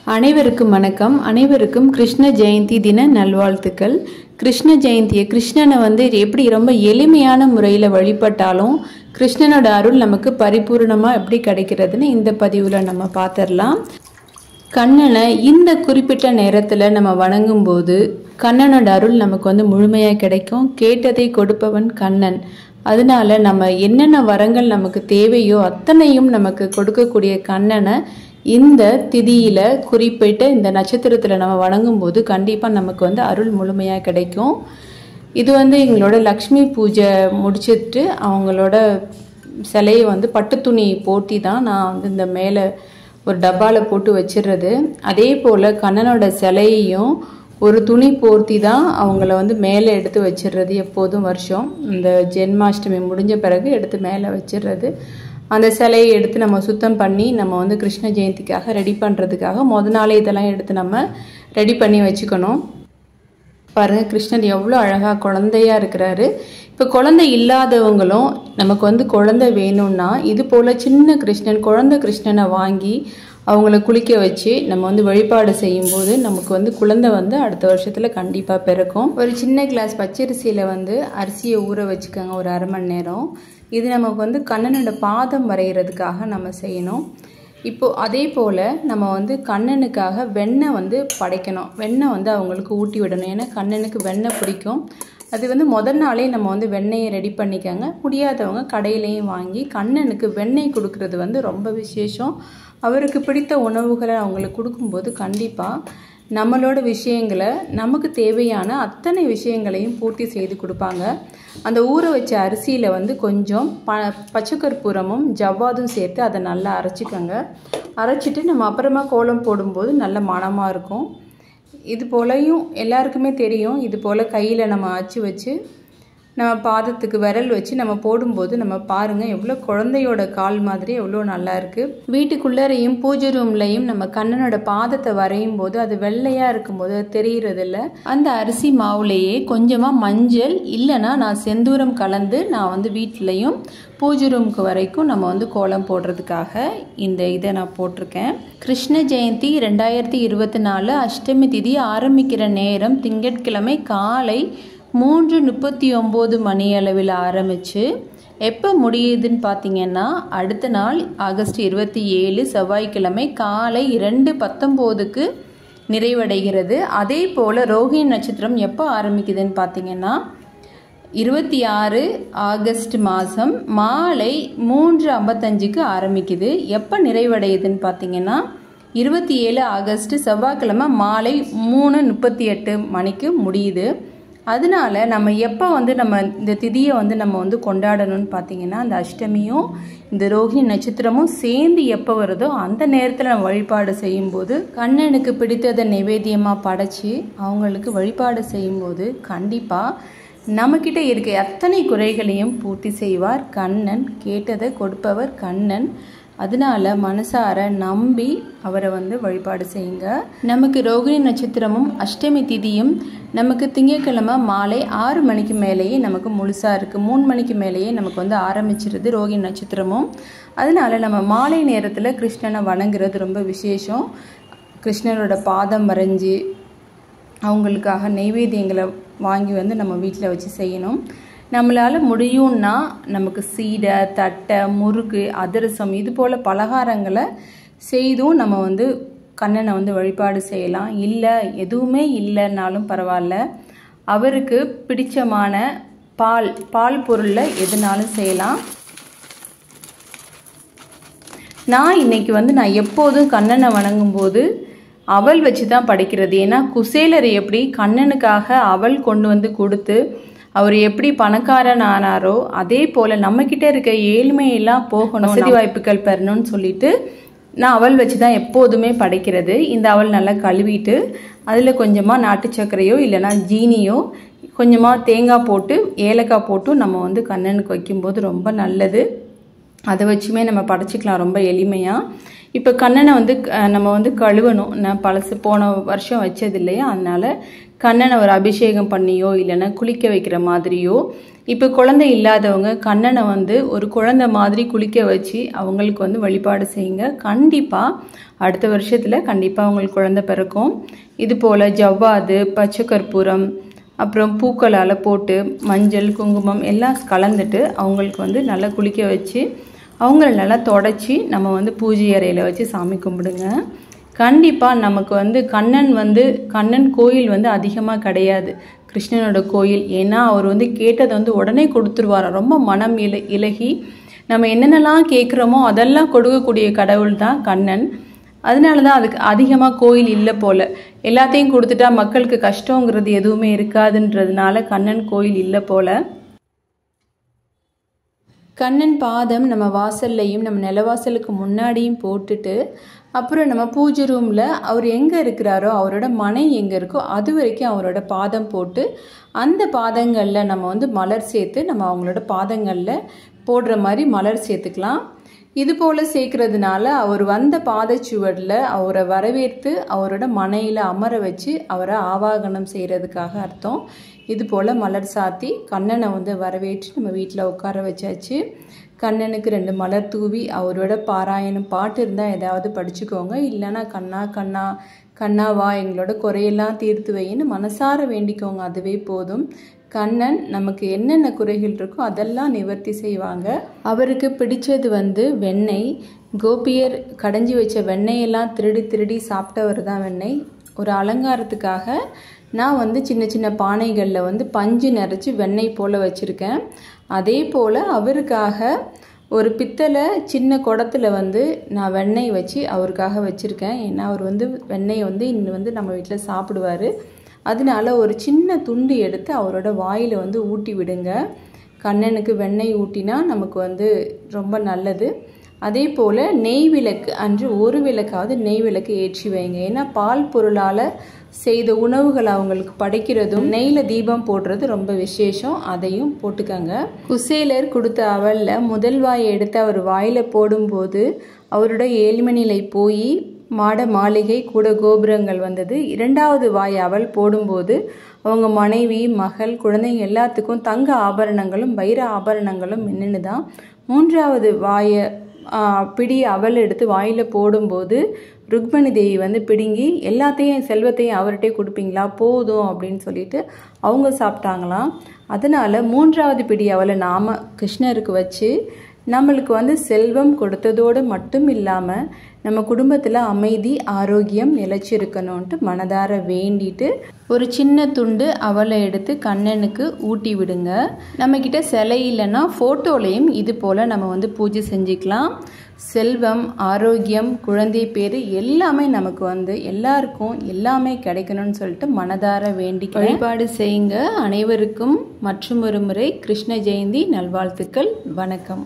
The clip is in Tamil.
அனைவருக்கும் வணக்கம் அனைவருக்கும் கிருஷ்ண ஜெயந்தி தின நல்வாழ்த்துக்கள் கிருஷ்ண ஜெயந்தியை கிருஷ்ணனை வந்து எப்படி ரொம்ப எளிமையான முறையில் வழிபட்டாலும் கிருஷ்ணனோட அருள் நமக்கு பரிபூர்ணமாக எப்படி கிடைக்கிறதுன்னு இந்த பதிவில் நம்ம பார்த்துடலாம் கண்ணனை இந்த குறிப்பிட்ட நேரத்தில் நம்ம வணங்கும் போது கண்ணனோட அருள் நமக்கு வந்து முழுமையாக கிடைக்கும் கேட்டதை கொடுப்பவன் கண்ணன் அதனால நம்ம என்னென்ன வரங்கள் நமக்கு தேவையோ அத்தனையும் நமக்கு கொடுக்கக்கூடிய கண்ணனை இந்த திதியில குறிப்பிட்ட இந்த நட்சத்திரத்தில் நம்ம வணங்கும் போது கண்டிப்பாக நமக்கு வந்து அருள் முழுமையாக கிடைக்கும் இது வந்து எங்களோட லக்ஷ்மி பூஜை முடிச்சிட்டு அவங்களோட சிலையை வந்து பட்டு துணி போட்டி தான் நான் வந்து இந்த மேலே ஒரு டப்பாவில் போட்டு வச்சிடுறது அதே போல் கண்ணனோட சிலையையும் ஒரு துணி போர்த்தி தான் அவங்கள வந்து மேலே எடுத்து வச்சிடுறது எப்போதும் வருஷம் இந்த ஜென்மாஷ்டமி முடிஞ்ச பிறகு எடுத்து மேலே வச்சிடுறது அந்த சிலையை எடுத்து நம்ம சுத்தம் பண்ணி நம்ம வந்து கிருஷ்ண ஜெயந்திக்காக ரெடி பண்ணுறதுக்காக முத நாளே இதெல்லாம் எடுத்து நம்ம ரெடி பண்ணி வச்சுக்கணும் பாருங்க கிருஷ்ணர் எவ்வளோ அழகாக குழந்தையா இருக்கிறாரு இப்போ குழந்தை இல்லாதவங்களும் நமக்கு வந்து குழந்தை வேணும்னா இது போல் சின்ன கிருஷ்ணன் குழந்தை கிருஷ்ணனை வாங்கி அவங்கள குளிக்க வச்சு நம்ம வந்து வழிபாடு செய்யும்போது நமக்கு வந்து குழந்தை வந்து அடுத்த வருஷத்தில் கண்டிப்பாக பிறக்கும் ஒரு சின்ன கிளாஸ் பச்சரிசியில் வந்து அரிசியை ஊற வச்சுக்கோங்க ஒரு அரை மணி நேரம் இது நமக்கு வந்து கண்ணனோட பாதம் வரைகிறதுக்காக நம்ம செய்யணும் இப்போது அதே போல் நம்ம வந்து கண்ணனுக்காக வெண்ணெய் வந்து படைக்கணும் வெண்ணெய் வந்து அவங்களுக்கு ஊட்டி விடணும் ஏன்னா கண்ணனுக்கு வெண்ணெய் பிடிக்கும் அது வந்து முதல் நாளே நம்ம வந்து வெண்ணெயை ரெடி பண்ணிக்கோங்க முடியாதவங்க கடையிலையும் வாங்கி கண்ணனுக்கு வெண்ணெய் கொடுக்கறது வந்து ரொம்ப விசேஷம் அவருக்கு பிடித்த உணவுகளை அவங்களுக்கு கொடுக்கும்போது கண்டிப்பாக நம்மளோட விஷயங்களை நமக்கு தேவையான அத்தனை விஷயங்களையும் பூர்த்தி செய்து கொடுப்பாங்க அந்த ஊற வச்ச அரிசியில் வந்து கொஞ்சம் ப பச்சைக்கற்பூரமும் ஜவ்வாதும் சேர்த்து அதை நல்லா அரைச்சிக்கோங்க அரைச்சிட்டு நம்ம அப்புறமா கோலம் போடும்போது நல்ல மணமாக இருக்கும் இது போலையும் எல்லாருக்குமே தெரியும் இது போல் கையில் நம்ம அச்சு வச்சு நம்ம பாதத்துக்கு விரல் வச்சு நம்ம போடும்போது நம்ம பாருங்கள் எவ்வளோ குழந்தையோட கால் மாதிரி எவ்வளோ நல்லா இருக்குது வீட்டுக்குள்ளரையும் பூஜை ரூம்லையும் நம்ம கண்ணனோட பாதத்தை வரையும் போது அது வெள்ளையாக இருக்கும்போது அது தெரியறதில்ல அந்த அரிசி மாவுலேயே கொஞ்சமாக மஞ்சள் இல்லைன்னா நான் செந்தூரம் கலந்து நான் வந்து வீட்லேயும் பூஜை ரூமுக்கு வரைக்கும் நம்ம வந்து கோலம் போடுறதுக்காக இந்த இதை நான் போட்டிருக்கேன் கிருஷ்ண ஜெயந்தி ரெண்டாயிரத்தி இருபத்தி நாலு அஷ்டமி திதி ஆரம்பிக்கிற நேரம் திங்கட்கிழமை காலை மூன்று முப்பத்தி ஒம்பது மணி அளவில் ஆரம்பித்து எப்போ முடியுதுன்னு பார்த்தீங்கன்னா அடுத்த நாள் ஆகஸ்ட் இருபத்தி ஏழு செவ்வாய்க்கிழமை காலை இரண்டு பத்தொம்போதுக்கு நிறைவடைகிறது அதே போல் ரோஹிணி நட்சத்திரம் எப்போ ஆரம்பிக்குதுன்னு பார்த்தீங்கன்னா இருபத்தி ஆறு ஆகஸ்ட் மாதம் மாலை மூன்று ஐம்பத்தஞ்சுக்கு ஆரம்பிக்குது எப்போ நிறைவடையுதுன்னு பார்த்தீங்கன்னா இருபத்தி ஏழு ஆகஸ்ட் செவ்வாய்க்கிழமை மாலை மூணு முப்பத்தி எட்டு மணிக்கு முடியுது அதனால நம்ம எப்போ வந்து நம்ம இந்த திதியை வந்து நம்ம வந்து கொண்டாடணும்னு பார்த்தீங்கன்னா அந்த அஷ்டமியும் இந்த ரோஹிணி நட்சத்திரமும் சேர்ந்து எப்போ வருதோ அந்த நேரத்தில் நம்ம வழிபாடு செய்யும்போது கண்ணனுக்கு பிடித்ததை நைவேத்தியமாக படைச்சி அவங்களுக்கு வழிபாடு செய்யும்போது கண்டிப்பாக நம்மக்கிட்ட இருக்க அத்தனை குறைகளையும் பூர்த்தி செய்வார் கண்ணன் கேட்டதை கொடுப்பவர் கண்ணன் அதனால மனசார நம்பி அவரை வந்து வழிபாடு செய்யுங்க நமக்கு ரோகிணி நட்சத்திரமும் அஷ்டமி திதியும் நமக்கு திங்கட்கிழமை மாலை ஆறு மணிக்கு மேலேயே நமக்கு முழுசாக இருக்குது மூணு மணிக்கு மேலேயே நமக்கு வந்து ஆரம்பிச்சிருது ரோகிணி நட்சத்திரமும் அதனால நம்ம மாலை நேரத்தில் கிருஷ்ணனை வணங்குறது ரொம்ப விசேஷம் கிருஷ்ணனோட பாதம் வரைஞ்சி அவங்களுக்காக நெய்வேத்தியங்களை வாங்கி வந்து நம்ம வீட்டில் வச்சு செய்யணும் நம்மளால் முடியும்னா நமக்கு சீடை தட்டை முறுக்கு அதிரசம் இது போல் பலகாரங்களை செய்தும் நம்ம வந்து கண்ணனை வந்து வழிபாடு செய்யலாம் இல்லை எதுவுமே இல்லைன்னாலும் பரவாயில்ல அவருக்கு பிடிச்சமான பால் பால் பொருளில் எதுனாலும் செய்யலாம் நான் இன்னைக்கு வந்து நான் எப்போதும் கண்ணனை வணங்கும்போது அவள் வச்சு தான் படைக்கிறது ஏன்னா குசேலர் எப்படி கண்ணனுக்காக அவள் கொண்டு வந்து கொடுத்து அவர் எப்படி பணக்காரன் ஆனாரோ அதே போல் நம்மக்கிட்ட இருக்க ஏழ்மையெல்லாம் போகணும் வசதி வாய்ப்புகள் பெறணும்னு சொல்லிட்டு நான் அவள் வச்சு தான் எப்போதுமே படைக்கிறது இந்த அவள் நல்லா கழுவிட்டு அதில் கொஞ்சமாக நாட்டு சர்க்கரையோ இல்லைனா ஜீனியோ கொஞ்சமாக தேங்காய் போட்டு ஏலக்காய் போட்டும் நம்ம வந்து கண்ணனுக்கு வைக்கும்போது ரொம்ப நல்லது அதை வச்சுமே நம்ம படைச்சிக்கலாம் ரொம்ப எளிமையாக இப்போ கண்ணனை வந்து நம்ம வந்து கழுவணும் நான் பழசு போன வருஷம் வச்சது இல்லையா அதனால் கண்ணனை ஒரு அபிஷேகம் பண்ணியோ இல்லைன்னா குளிக்க வைக்கிற மாதிரியோ இப்போ குழந்தை இல்லாதவங்க கண்ணனை வந்து ஒரு குழந்தை மாதிரி குளிக்க வச்சு அவங்களுக்கு வந்து வழிபாடு செய்யுங்க கண்டிப்பாக அடுத்த வருஷத்தில் கண்டிப்பாக அவங்களுக்கு குழந்தை பிறக்கும் இது போல் ஜவ்வாது பச்சை கற்பூரம் அப்புறம் பூக்களால் போட்டு மஞ்சள் குங்குமம் எல்லாம் கலந்துட்டு அவங்களுக்கு வந்து நல்லா குளிக்க வச்சு அவங்கள நல்லா தொடச்சி நம்ம வந்து பூஜை அறையில் வச்சு சாமி கும்பிடுங்க கண்டிப்பாக நமக்கு வந்து கண்ணன் வந்து கண்ணன் கோயில் வந்து அதிகமாக கிடையாது கிருஷ்ணனோட கோயில் ஏன்னா அவர் வந்து கேட்டதை வந்து உடனே கொடுத்துருவார் ரொம்ப மனம் இல இலகி நம்ம என்னென்னலாம் கேட்குறோமோ அதெல்லாம் கொடுக்கக்கூடிய கடவுள் தான் கண்ணன் அதனால தான் அதுக்கு அதிகமாக கோயில் இல்லை போல் எல்லாத்தையும் கொடுத்துட்டா மக்களுக்கு கஷ்டங்கிறது எதுவுமே இருக்காதுன்றதுனால கண்ணன் கோயில் இல்லை போல் கண்ணன் பாதம் நம்ம வாசல்லையும் நம்ம நிலவாசலுக்கு முன்னாடியும் போட்டுட்டு அப்புறம் நம்ம பூஜை ரூமில் அவர் எங்கே இருக்கிறாரோ அவரோட மனை எங்கே இருக்கோ அது வரைக்கும் அவரோட பாதம் போட்டு அந்த பாதங்களில் நம்ம வந்து மலர் சேர்த்து நம்ம அவங்களோட பாதங்களில் போடுற மாதிரி மலர் சேர்த்துக்கலாம் இது போல் சேர்க்கறதுனால அவர் வந்த பாதச்சுவடில் அவரை வரவேற்று அவரோட மனையில் அமர வச்சு அவரை ஆவாகனம் செய்கிறதுக்காக அர்த்தம் இது போல் மலர் சாத்தி கண்ணனை வந்து வரவேற்று நம்ம வீட்டில் உட்கார வச்சாச்சு கண்ணனுக்கு ரெண்டு மலர் தூவி அவரோட பாராயணம் பாட்டு இருந்தால் ஏதாவது படிச்சுக்கோங்க இல்லைன்னா கண்ணா கண்ணா கண்ணாவா எங்களோட குறையெல்லாம் தீர்த்து வைன்னு மனசார வேண்டிக்கோங்க அதுவே போதும் கண்ணன் நமக்கு என்னென்ன குறைகள் இருக்கோ அதெல்லாம் நிவர்த்தி செய்வாங்க அவருக்கு பிடிச்சது வந்து வெண்ணெய் கோபியர் கடைஞ்சி வச்ச வெண்ணெயெல்லாம் திருடி திருடி சாப்பிட்டவர் தான் வெண்ணெய் ஒரு அலங்காரத்துக்காக நான் வந்து சின்ன சின்ன பானைகளில் வந்து பஞ்சு நிறச்சி வெண்ணெய் போல் வச்சுருக்கேன் அதே போல் அவருக்காக ஒரு பித்தளை சின்ன குடத்துல வந்து நான் வெண்ணெய் வச்சு அவருக்காக வச்சுருக்கேன் ஏன்னா அவர் வந்து வெண்ணெய் வந்து இன்னும் வந்து நம்ம வீட்டில் சாப்பிடுவார் அதனால ஒரு சின்ன துண்டு எடுத்து அவரோட வாயில் வந்து ஊட்டி விடுங்க கண்ணனுக்கு வெண்ணெய் ஊட்டினா நமக்கு வந்து ரொம்ப நல்லது அதே போல் நெய் விளக்கு அன்று ஒரு விளக்காவது நெய் விளக்கு ஏற்றி வைங்க ஏன்னா பால் பொருளால் செய்த உணவுகள் அவங்களுக்கு படைக்கிறதும் நெய்யில் தீபம் போடுறது ரொம்ப விசேஷம் அதையும் போட்டுக்கங்க குசேலர் கொடுத்த அவலில் முதல் வாயை எடுத்து அவர் வாயில் போடும்போது அவரோட ஏழ்மை நிலை போய் மாட மாளிகை கூட கோபுரங்கள் வந்தது இரண்டாவது வாய் அவள் போடும்போது அவங்க மனைவி மகள் குழந்தைங்க எல்லாத்துக்கும் தங்க ஆபரணங்களும் வைர ஆபரணங்களும் மின்னுன்னு தான் மூன்றாவது வாயை பிடி அவல் எடுத்து வாயில் போடும்போது ருக்மணி தேவி வந்து பிடுங்கி எல்லாத்தையும் செல்வத்தையும் அவர்கிட்டே கொடுப்பீங்களா போதும் அப்படின்னு சொல்லிட்டு அவங்க சாப்பிட்டாங்களாம் அதனால மூன்றாவது பிடி அவலை நாம கிருஷ்ணருக்கு வச்சு நம்மளுக்கு வந்து செல்வம் கொடுத்ததோடு மட்டும் இல்லாமல் நம்ம குடும்பத்தில் அமைதி ஆரோக்கியம் நிலைச்சிருக்கணும்ன்ட்டு மனதார வேண்டிட்டு ஒரு சின்ன துண்டு அவலை எடுத்து கண்ணனுக்கு ஊட்டி விடுங்க நம்மக்கிட்ட சிலை இல்லைன்னா ஃபோட்டோலையும் இது போல் நம்ம வந்து பூஜை செஞ்சுக்கலாம் செல்வம் ஆரோக்கியம் குழந்தை பேர் எல்லாமே நமக்கு வந்து எல்லாருக்கும் எல்லாமே கிடைக்கணும்னு சொல்லிட்டு மனதார வேண்டி வழிபாடு செய்யுங்க அனைவருக்கும் மற்றும் ஒரு முறை கிருஷ்ண ஜெயந்தி நல்வாழ்த்துக்கள் வணக்கம்